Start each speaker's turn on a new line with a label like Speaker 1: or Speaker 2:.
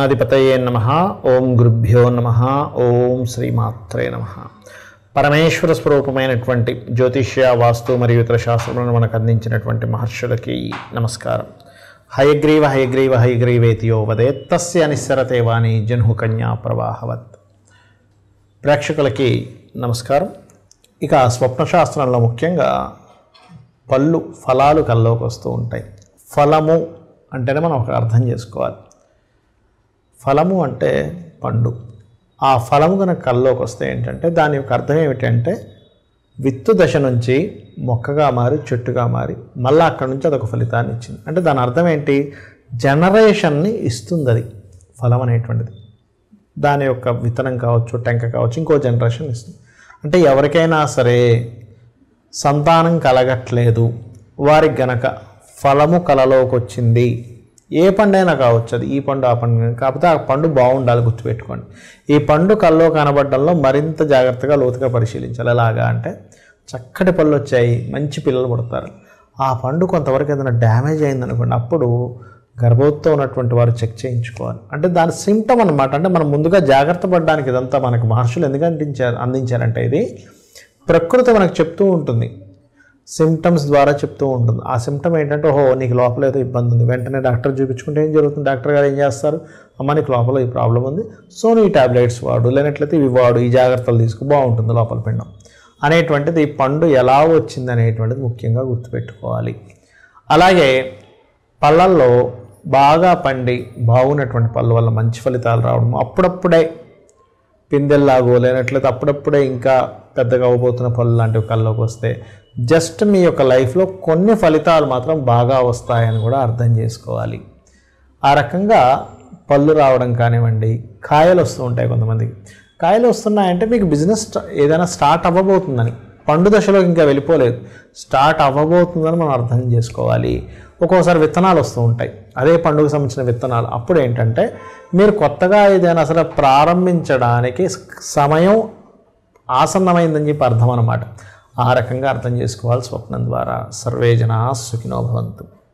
Speaker 1: గణాధిపతయే నమ ఓం గురుభ్యో నమ ఓం శ్రీమాత్రే నమ పరమేశ్వర స్వరూపమైనటువంటి జ్యోతిష్య వాస్తు మరియు ఇతర శాస్త్రములను మనకు అందించినటువంటి మహర్షులకి నమస్కారం హయగ్రీవ హయగ్రీవ హయగ్రీవేతియో వదే తస్య నిస్సరతే వాణి జన్హు కన్యా ప్రవాహవత్ ప్రేక్షకులకి నమస్కారం ఇక స్వప్నశాస్త్రంలో ముఖ్యంగా పళ్ళు ఫలాలు కల్లోకి వస్తూ ఉంటాయి ఫలము అంటేనే మనం ఒక అర్థం చేసుకోవాలి ఫలము అంటే పండు ఆ ఫలము కనుక కల్లోకి వస్తే ఏంటంటే దాని యొక్క అర్థం ఏమిటంటే విత్తు దశ నుంచి మొక్కగా మారి చెట్టుగా మారి మళ్ళీ అక్కడ నుంచి అదొక ఫలితాన్ని ఇచ్చింది అంటే దాని అర్థం ఏంటి జనరేషన్ని ఇస్తుంది అది ఫలం అనేటువంటిది దాని యొక్క విత్తనం కావచ్చు టెంక కావచ్చు ఇంకో జనరేషన్ ఇస్తుంది అంటే ఎవరికైనా సరే సంతానం కలగట్లేదు వారికి గనక ఫలము కలలోకి వచ్చింది ఏ పండైనా కావచ్చు అది ఈ పండు ఆ పండు కాకపోతే ఆ పండు బాగుండాలి గుర్తుపెట్టుకోండి ఈ పండు కల్లో కనబడడంలో మరింత జాగ్రత్తగా లోతుగా పరిశీలించాలి ఎలాగా అంటే చక్కటి పళ్ళు వచ్చాయి మంచి పిల్లలు పుడతారు ఆ పండు కొంతవరకు ఏదైనా డ్యామేజ్ అయిందనుకోండి అప్పుడు గర్భవతితో ఉన్నటువంటి వారు చెక్ చేయించుకోవాలి అంటే దాని సిమ్టమ్ అనమాట అంటే మనం ముందుగా జాగ్రత్త పడడానికి ఇదంతా మనకు మహర్షులు ఎందుకు అందించారు అందించారంటే ఇది ప్రకృతి మనకు చెప్తూ ఉంటుంది సిమ్టమ్స్ ద్వారా చెప్తూ ఉంటుంది ఆ సిమ్టమ్ ఏంటంటే ఓహో నీకు లోపల ఏదో ఇబ్బంది ఉంది వెంటనే డాక్టర్ చూపించుకుంటే ఏం జరుగుతుంది డాక్టర్ గారు ఏం చేస్తారు అమ్మ నీకు లోపల ఈ ప్రాబ్లం ఉంది సో నువ్వు ఈ టాబ్లెట్స్ వాడు లేనట్లయితే ఇవి వాడు ఈ జాగ్రత్తలు తీసుకో బాగుంటుంది లోపల పిండం అనేటువంటిది ఈ పండు ఎలా వచ్చింది అనేటువంటిది ముఖ్యంగా గుర్తుపెట్టుకోవాలి అలాగే పళ్ళల్లో బాగా పండి బాగున్నటువంటి పళ్ళ వల్ల మంచి ఫలితాలు రావడం అప్పుడప్పుడే పిందెల్లాగో లేనట్లయితే అప్పుడప్పుడే ఇంకా పెద్దగా అవ్వబోతున్న పళ్ళు లాంటివి కల్లోకి వస్తే జస్ట్ మీ యొక్క లైఫ్లో కొన్ని ఫలితాలు మాత్రం బాగా వస్తాయని కూడా అర్థం చేసుకోవాలి ఆ రకంగా పళ్ళు రావడం కానివ్వండి కాయలు వస్తూ ఉంటాయి కొంతమందికి కాయలు వస్తున్నాయంటే మీకు బిజినెస్ స్ట- ఏదైనా స్టార్ట్ అవ్వబోతుందని పండు దశలోకి ఇంకా వెళ్ళిపోలేదు స్టార్ట్ అవ్వబోతుందని మనం అర్థం చేసుకోవాలి ఒక్కోసారి విత్తనాలు వస్తూ ఉంటాయి అదే పండుగ సంబంధించిన విత్తనాలు అప్పుడు ఏంటంటే మీరు కొత్తగా ఏదైనా అసలు ప్రారంభించడానికి సమయం ఆసన్నమైందని చెప్పి అర్థం అన్నమాట ఆ రకంగా అర్థం చేసుకోవాలి స్వప్నం ద్వారా సర్వే జనా సుఖినో భవంతు